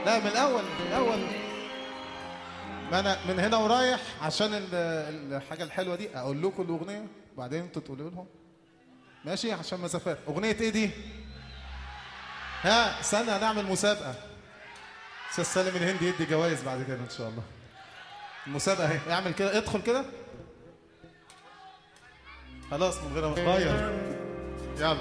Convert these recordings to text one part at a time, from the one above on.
لا من الاول من الاول ما انا من هنا ورايح عشان ال- الحاجه الحلوه دي اقول لكم الاغنيه وبعدين انتوا تقولوا لهم ماشي عشان مسافات اغنيه ايه دي ها استنى هنعمل مسابقه استاذ سالم الهندي يدي جوائز بعد كده ان شاء الله المسابقه اهي اعمل كده ادخل كده خلاص من غير ما غير يلا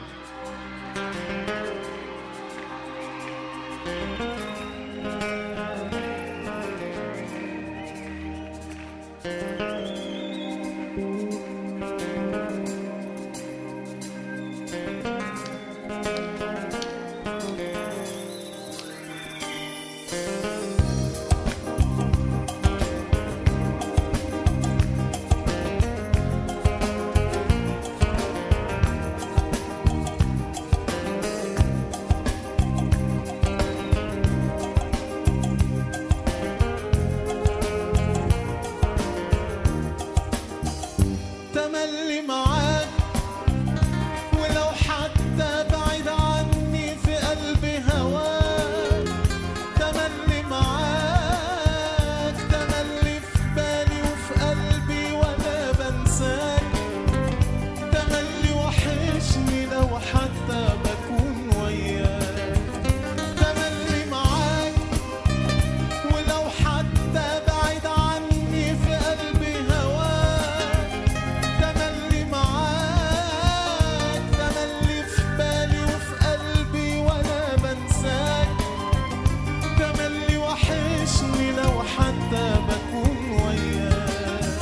تملي معاك ولو حتى بعيد عني في قلبي هواك تملي معاك تملي في بالي وفي قلبي ولا بنساك تملي وحشني لو حتى بكون وياك تملي معاك ولو حتى بعيد عني في قلبي هواك تملي معاك تملي في بالي وفي قلبي وانا بنساك تملي وحشني لو حتى بكون وياك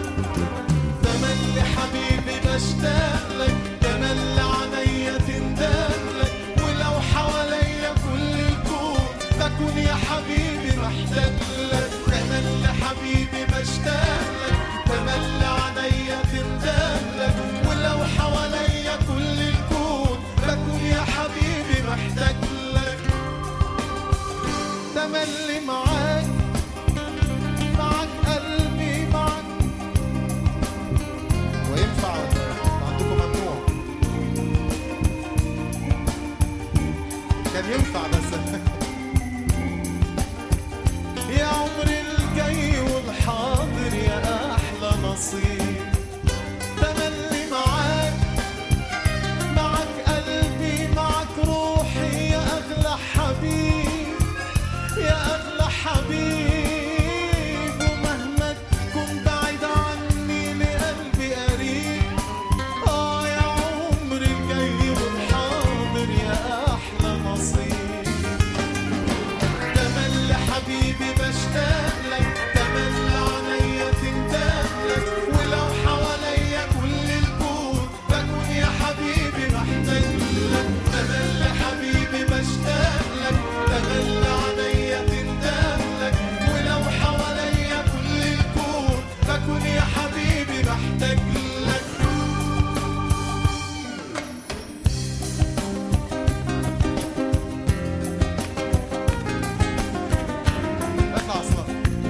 تملي حبيبي بشتاق لك تملي عليا تندم لك ولو حواليا كل الكون بكون يا حبيبي محتاج لك تملي حبيبي بشتاق لك تملي عليا تندم لك ولو حواليا كل الكون بكون يا حبيبي محتاج لك تملي معاك معاك قلبي معاك وينفع عندكم ممنوع كان ينفع بس يا عمري الجاي والحاضر يا احلى نصيب تملي معاك معاك قلبي معاك روحي يا اغلى حبيب يا اغلى حبيب ومهما تكون بعيد عني لقلبي قريب اه يا عمري الجاي والحاضر يا احلى نصيب تملي حبيبي بشتاق لك تملي عليا تندم لك ولو حواليا كل الكون بكون يا حبيبي محتاج لك تملي حبيبي بشتاق لك تملي عليا تندم لك ولو حواليا كل الكون بكون يا حبيبي محتاج لك اطلع اصلا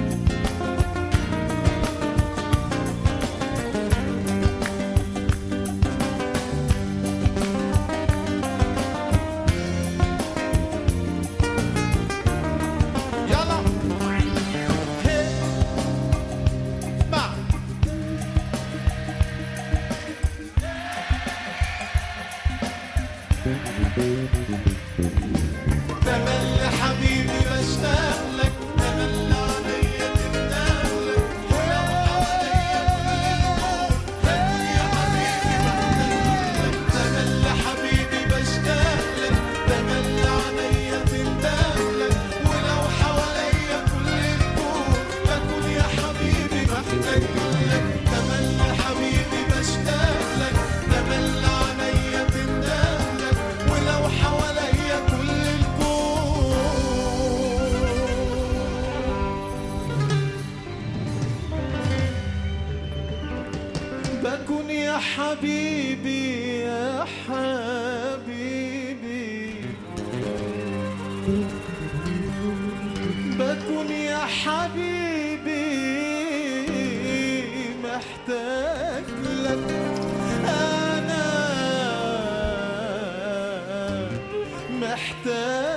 يلا هي مع تملي حبيبي بشتاق لك تملي عليا تندم لك ولو حواليا كل الكون بكون يا حبيبي محتاج لك تملي حبيبي بشتاق لك تملي عليا تندم لك ولو حواليا كل الكون بكون يا حبيبي محتاج لك تملي حبيبي بشتاق لك تملي عليا تندم لك ولو حواليا كل الكون بكون يا حبيبي يا حبيبي بكون يا حبيبي محتاج لك أنا محتاج